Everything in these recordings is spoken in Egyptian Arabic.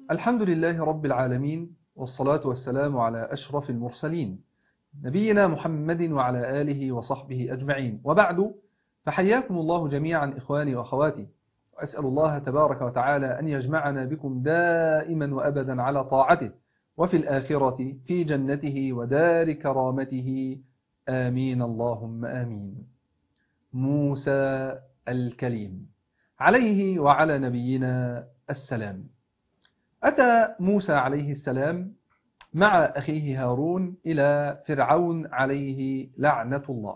الحمد لله رب العالمين والصلاة والسلام على أشرف المرسلين نبينا محمد وعلى آله وصحبه أجمعين وبعد فحياكم الله جميعا إخواني وأخواتي وأسأل الله تبارك وتعالى أن يجمعنا بكم دائما وأبدا على طاعته وفي الآخرة في جنته ودار كرامته آمين اللهم آمين موسى الكليم عليه وعلى نبينا السلام أتى موسى عليه السلام مع أخيه هارون إلى فرعون عليه لعنة الله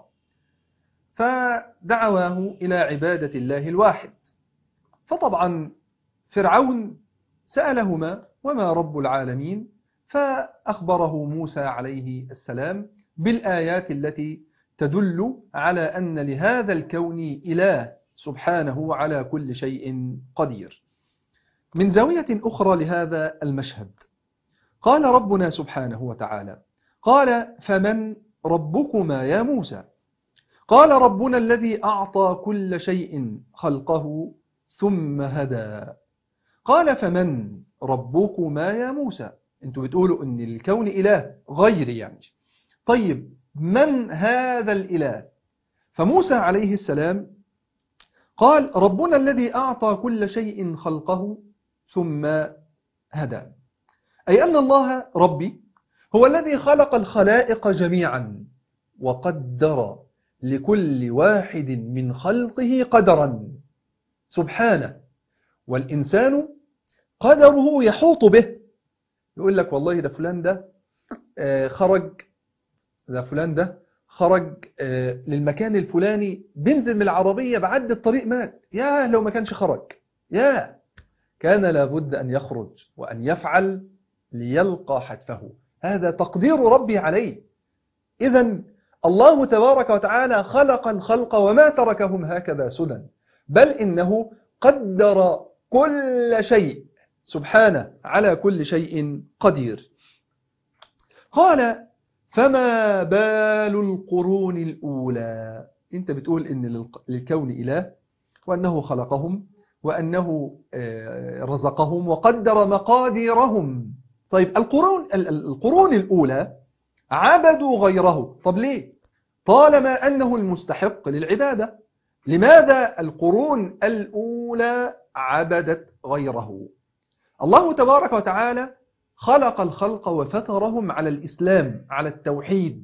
فدعواه إلى عبادة الله الواحد فطبعا فرعون سألهما وما رب العالمين فأخبره موسى عليه السلام بالآيات التي تدل على أن لهذا الكون إله سبحانه على كل شيء قدير من زاوية أخرى لهذا المشهد قال ربنا سبحانه وتعالى قال فمن ربكما يا موسى قال ربنا الذي أعطى كل شيء خلقه ثم هدى قال فمن ربكما يا موسى انتوا بتقولوا ان الكون إله غير يعني طيب من هذا الإله فموسى عليه السلام قال ربنا الذي أعطى كل شيء خلقه ثم هدى أي أن الله ربي هو الذي خلق الخلائق جميعا وقدر لكل واحد من خلقه قدرا سبحانه والإنسان قدره يحوط به يقول لك والله ده فلان ده خرج ده فلان ده خرج للمكان الفلاني بينزل من العربية بعد الطريق مات يا لو ما كانش خرج يا كان لابد أن يخرج وأن يفعل ليلقى حتفه هذا تقدير ربي عليه إذا الله تبارك وتعالى خلق الخلق وما تركهم هكذا سدى بل إنه قدر كل شيء سبحانه على كل شيء قدير قال فما بال القرون الأولى أنت بتقول إن للكون إله وأنه خلقهم وأنه رزقهم وقدر مقاديرهم طيب القرون القرون الأولى عبدوا غيره طب ليه طالما أنه المستحق للعبادة لماذا القرون الأولى عبدت غيره الله تبارك وتعالى خلق الخلق وفطرهم على الإسلام على التوحيد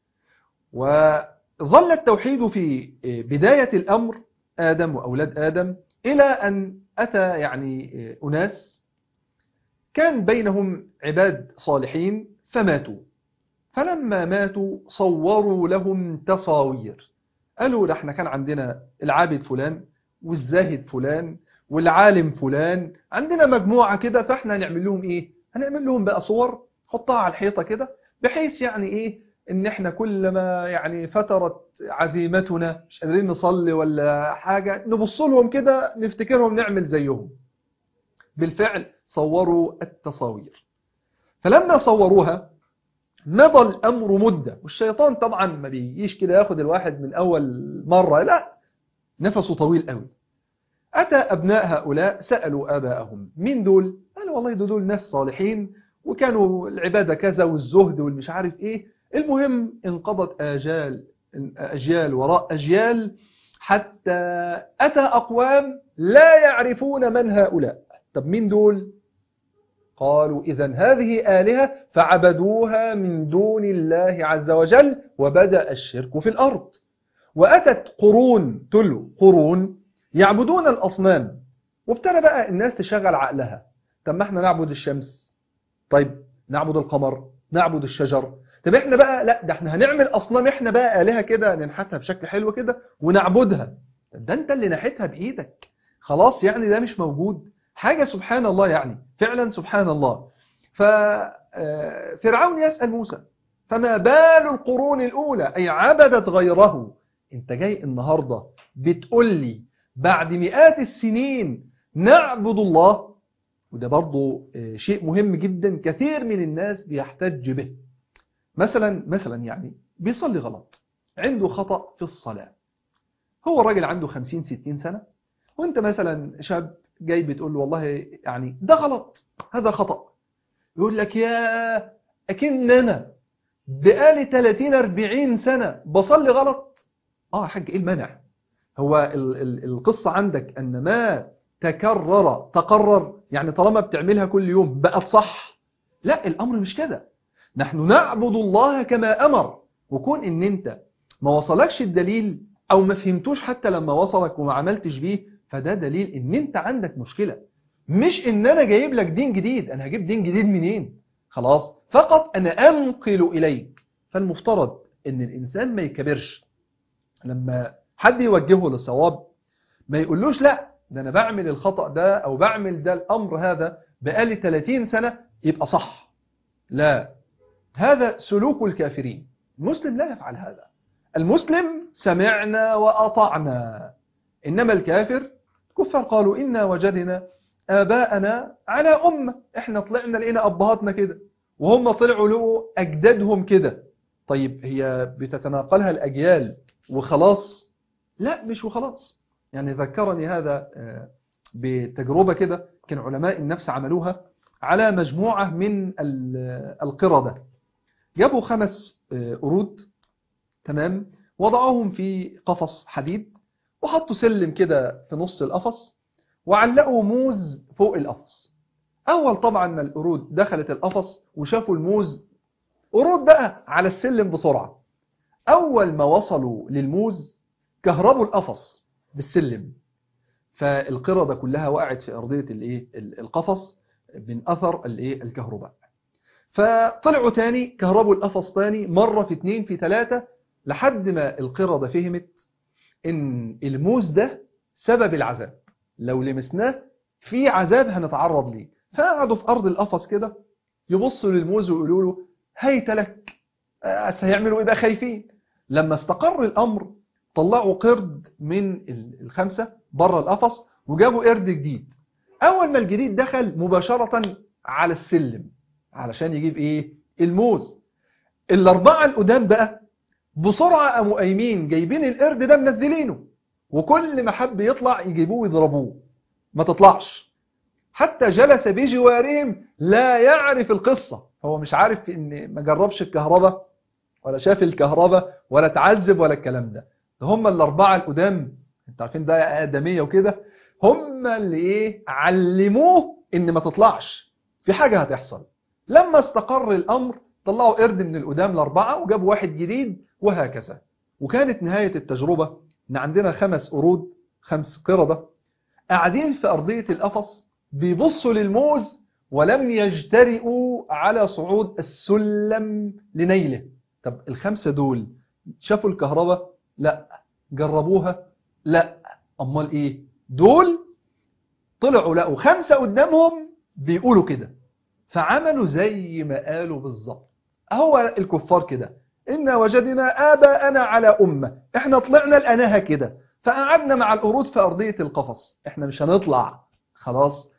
وظل التوحيد في بداية الأمر آدم وأولاد آدم إلى أن أتى يعني أناس كان بينهم عباد صالحين فماتوا فلما ماتوا صوروا لهم تصاوير قالوا احنا كان عندنا العابد فلان والزاهد فلان والعالم فلان عندنا مجموعة كده فاحنا هنعمل لهم ايه هنعمل لهم بقى صور حطها على الحيطة كده بحيث يعني ايه ان احنا كل ما يعني فترت عزيمتنا مش قادرين نصلي ولا حاجة نبص لهم كده نفتكرهم نعمل زيهم بالفعل صوروا التصاوير فلما صوروها مضى الأمر مدة والشيطان طبعا ما بيجيش كده ياخد الواحد من أول مرة لا نفسه طويل قوي أتى أبناء هؤلاء سألوا آباءهم مين دول؟ قالوا والله دول, دول ناس صالحين وكانوا العبادة كذا والزهد والمش عارف إيه المهم انقضت آجال أجيال وراء أجيال حتى أتى أقوام لا يعرفون من هؤلاء طب مين دول؟ قالوا إذا هذه آلهة فعبدوها من دون الله عز وجل وبدأ الشرك في الأرض وأتت قرون تلو قرون يعبدون الأصنام وابتدى بقى الناس تشغل عقلها طب ما احنا نعبد الشمس طيب نعبد القمر نعبد الشجر طب احنا بقى لا ده احنا هنعمل أصنام احنا بقى آلهة كده ننحتها بشكل حلو كده ونعبدها طب ده انت اللي نحتها بإيدك خلاص يعني ده مش موجود حاجة سبحان الله يعني فعلا سبحان الله ففرعون يسأل موسى فما بال القرون الأولى أي عبدت غيره انت جاي النهاردة بتقول لي بعد مئات السنين نعبد الله وده برضو شيء مهم جدا كثير من الناس بيحتج به مثلا مثلا يعني بيصلي غلط عنده خطأ في الصلاة هو الراجل عنده 50 60 سنة وانت مثلا شاب جاي بتقول له والله يعني ده غلط هذا خطأ يقول لك يا أكن أنا بقالي 30 40 سنة بصلي غلط اه يا حاج ايه المانع هو ال ال القصة عندك ان ما تكرر تقرر يعني طالما بتعملها كل يوم بقت صح لا الامر مش كده نحن نعبد الله كما امر وكون ان انت ما وصلكش الدليل او ما فهمتوش حتى لما وصلك وما عملتش بيه فده دليل ان انت عندك مشكلة مش ان انا جايب لك دين جديد انا هجيب دين جديد منين خلاص فقط انا انقل اليك فالمفترض ان الانسان ما يكبرش لما حد يوجهه للصواب ما يقولوش لا ده انا بعمل الخطأ ده او بعمل ده الامر هذا بقالي 30 سنة يبقى صح لا هذا سلوك الكافرين المسلم لا يفعل هذا المسلم سمعنا وأطعنا إنما الكافر كفر قالوا إنا وجدنا آباءنا على أمة إحنا طلعنا لقينا أبهاتنا كده وهم طلعوا لقوا أجدادهم كده طيب هي بتتناقلها الأجيال وخلاص لا مش وخلاص يعني ذكرني هذا بتجربة كده كان علماء النفس عملوها على مجموعة من القردة جابوا خمس قرود تمام وضعوهم في قفص حديد وحطوا سلم كده في نص القفص وعلقوا موز فوق القفص أول طبعا ما القرود دخلت القفص وشافوا الموز قرود بقى على السلم بسرعة أول ما وصلوا للموز كهربوا القفص بالسلم فالقردة كلها وقعت في أرضية الايه القفص من أثر الايه الكهرباء فطلعوا تاني كهربوا القفص تاني مرة في اتنين في تلاتة لحد ما القردة فهمت ان الموز ده سبب العذاب لو لمسناه في عذاب هنتعرض ليه فقعدوا في أرض القفص كده يبصوا للموز ويقولوا له هيت لك هيعملوا يبقى خايفين لما استقر الأمر طلعوا قرد من الخمسة بره القفص وجابوا قرد جديد أول ما الجديد دخل مباشرة على السلم علشان يجيب إيه الموز الأربعة القدام بقى بسرعة قاموا قايمين جايبين القرد ده منزلينه وكل ما حب يطلع يجيبوه ويضربوه ما تطلعش حتى جلس بجوارهم لا يعرف القصة هو مش عارف ان ما جربش الكهرباء ولا شاف الكهرباء ولا تعذب ولا الكلام ده ده هم الأربعة القدام انت عارفين ده آدمية وكده هم اللي ايه علموه ان ما تطلعش في حاجة هتحصل لما استقر الأمر طلعوا قرد من القدام الأربعة وجابوا واحد جديد وهكذا وكانت نهاية التجربة ان عندنا خمس قرود خمس قردة قاعدين في أرضية القفص بيبصوا للموز ولم يجترئوا على صعود السلم لنيله طب الخمسة دول شافوا الكهرباء لا جربوها لا أمال إيه دول طلعوا لقوا خمسة قدامهم بيقولوا كده فعملوا زي ما قالوا بالظبط هو الكفار كده إنا وجدنا آباءنا على أمة إحنا طلعنا لقناها كده فقعدنا مع القرود في أرضية القفص إحنا مش هنطلع خلاص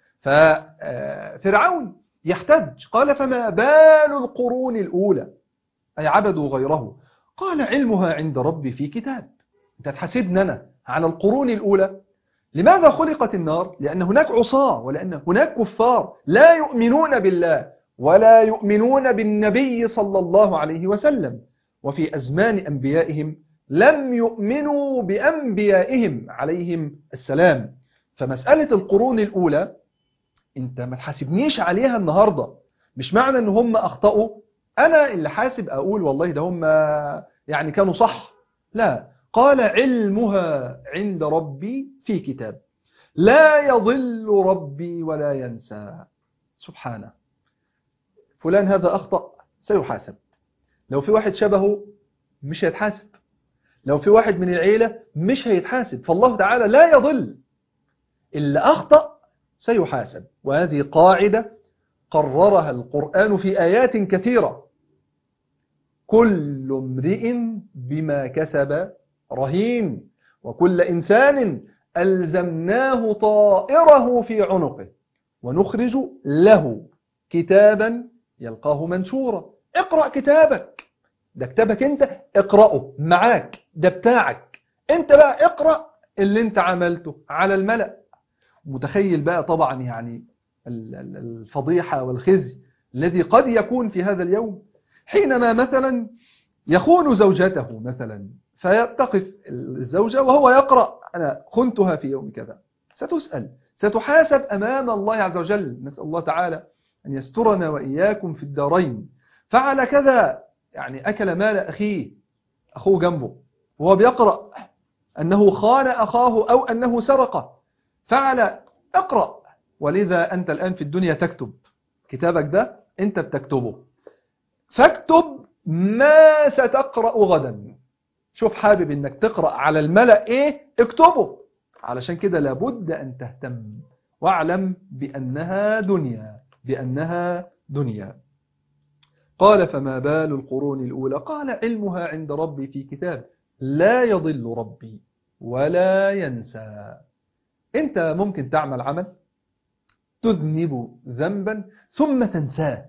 ففرعون يحتج قال فما بال القرون الأولى أي عبدوا غيره قال علمها عند ربي في كتاب أنت تحسدنا أنا على القرون الأولى لماذا خلقت النار؟ لأن هناك عصاة ولأن هناك كفار لا يؤمنون بالله ولا يؤمنون بالنبي صلى الله عليه وسلم وفي أزمان أنبيائهم لم يؤمنوا بأنبيائهم عليهم السلام فمسألة القرون الأولى أنت ما تحاسبنيش عليها النهاردة مش معنى أن هم أخطأوا أنا اللي حاسب أقول والله ده هم يعني كانوا صح لا قال علمها عند ربي في كتاب لا يضل ربي ولا ينسى سبحانه فلان هذا أخطأ سيحاسب لو في واحد شبهه مش هيتحاسب لو في واحد من العيلة مش هيتحاسب فالله تعالى لا يضل اللي أخطأ سيحاسب وهذه قاعدة قررها القرآن في آيات كثيرة كل امرئ بما كسب رهين وكل إنسان ألزمناه طائره في عنقه ونخرج له كتابا يلقاه منشورا اقرأ كتابك ده كتابك انت اقرأه معاك ده بتاعك انت بقى اقرأ اللي انت عملته على الملأ متخيل بقى طبعا يعني ال- ال- الفضيحة والخزي الذي قد يكون في هذا اليوم حينما مثلا يخون زوجته مثلا فيتقف الزوجة وهو يقرأ أنا خنتها في يوم كذا ستسأل ستحاسب أمام الله عز وجل نسأل الله تعالى أن يسترنا وإياكم في الدارين فعل كذا يعني أكل مال أخيه أخوه جنبه وهو بيقرأ أنه خان أخاه أو أنه سرقه فعل اقرأ ولذا أنت الآن في الدنيا تكتب كتابك ده أنت بتكتبه فاكتب ما ستقرأ غدا شوف حابب أنك تقرأ على الملأ إيه اكتبه علشان كده لابد أن تهتم واعلم بأنها دنيا بأنها دنيا قال فما بال القرون الأولى قال علمها عند ربي في كتاب لا يضل ربي ولا ينسى أنت ممكن تعمل عمل تذنب ذنبا ثم تنساه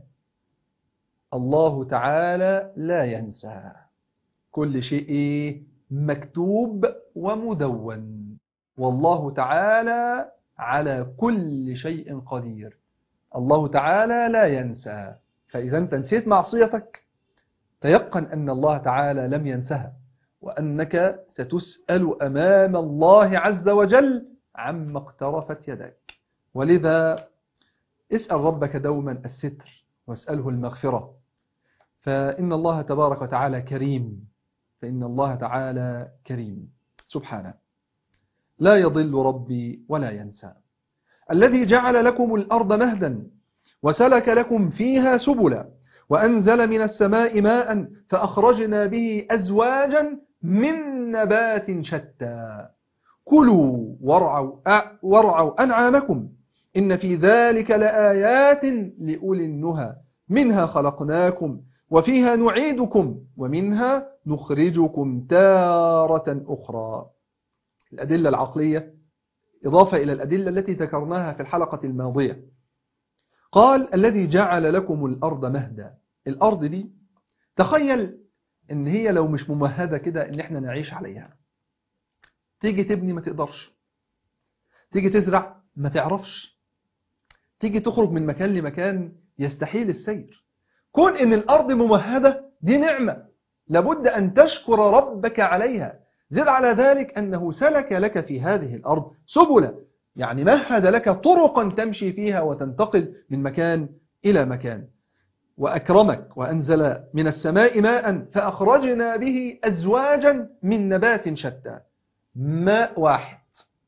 الله تعالى لا ينسى كل شيء مكتوب ومدون والله تعالى على كل شيء قدير الله تعالى لا ينسى فإذا أنت نسيت معصيتك تيقن أن الله تعالى لم ينسها وأنك ستسأل أمام الله عز وجل عما اقترفت يدك ولذا اسأل ربك دوما الستر واسأله المغفرة فإن الله تبارك وتعالى كريم فإن الله تعالى كريم سبحانه لا يضل ربي ولا ينسى الذي جعل لكم الأرض مهدا وسلك لكم فيها سبلا وأنزل من السماء ماء فأخرجنا به أزواجا من نبات شتى كلوا وارعوا, وارعوا أنعامكم إن في ذلك لآيات لأولي النهى منها خلقناكم وفيها نعيدكم ومنها نخرجكم تارة أخرى الأدلة العقلية إضافة إلى الأدلة التي ذكرناها في الحلقة الماضية قال الذي جعل لكم الأرض مهدا الأرض دي تخيل إن هي لو مش ممهدة كده إن إحنا نعيش عليها تيجي تبني ما تقدرش تيجي تزرع ما تعرفش تيجي تخرج من مكان لمكان يستحيل السير كون إن الأرض ممهدة دي نعمة لابد أن تشكر ربك عليها زد على ذلك أنه سلك لك في هذه الأرض سبلا يعني مهد لك طرقا تمشي فيها وتنتقل من مكان إلى مكان وأكرمك وأنزل من السماء ماء فأخرجنا به أزواجا من نبات شتى ماء واحد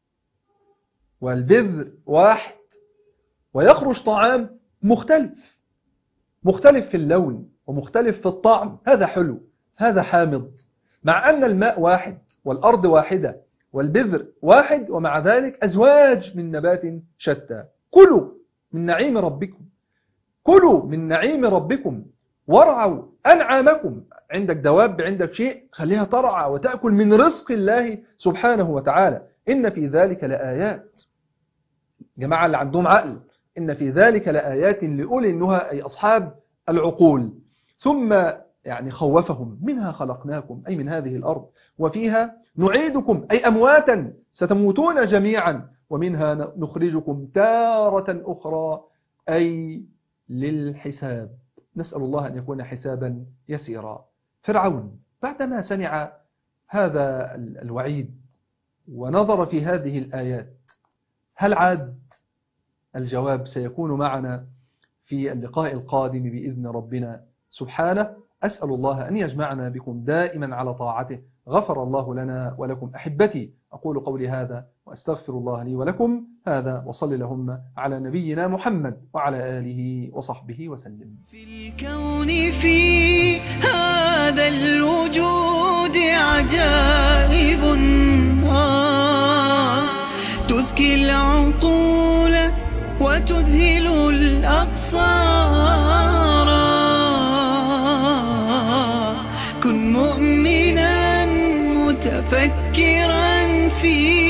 والبذر واحد ويخرج طعام مختلف مختلف في اللون ومختلف في الطعم هذا حلو هذا حامض مع أن الماء واحد والأرض واحدة والبذر واحد ومع ذلك أزواج من نبات شتى كلوا من نعيم ربكم كلوا من نعيم ربكم وارعوا أنعامكم عندك دواب عندك شيء خليها ترعى وتأكل من رزق الله سبحانه وتعالى إن في ذلك لآيات جماعة اللي عندهم عقل إن في ذلك لآيات لأولي النهى أي أصحاب العقول ثم يعني خوفهم منها خلقناكم أي من هذه الأرض وفيها نعيدكم أي أمواتا ستموتون جميعا ومنها نخرجكم تارة أخرى أي للحساب نسأل الله أن يكون حسابا يسيرا فرعون بعدما سمع هذا الوعيد ونظر في هذه الآيات هل عاد الجواب سيكون معنا في اللقاء القادم بإذن ربنا سبحانه أسأل الله أن يجمعنا بكم دائما على طاعته غفر الله لنا ولكم أحبتي أقول قولي هذا وأستغفر الله لي ولكم هذا وصل لهم على نبينا محمد وعلى آله وصحبه وسلم في الكون في هذا الوجود عجائب آه تزكي العقول وتذهل الأبصار كن مؤمنا متفكرا في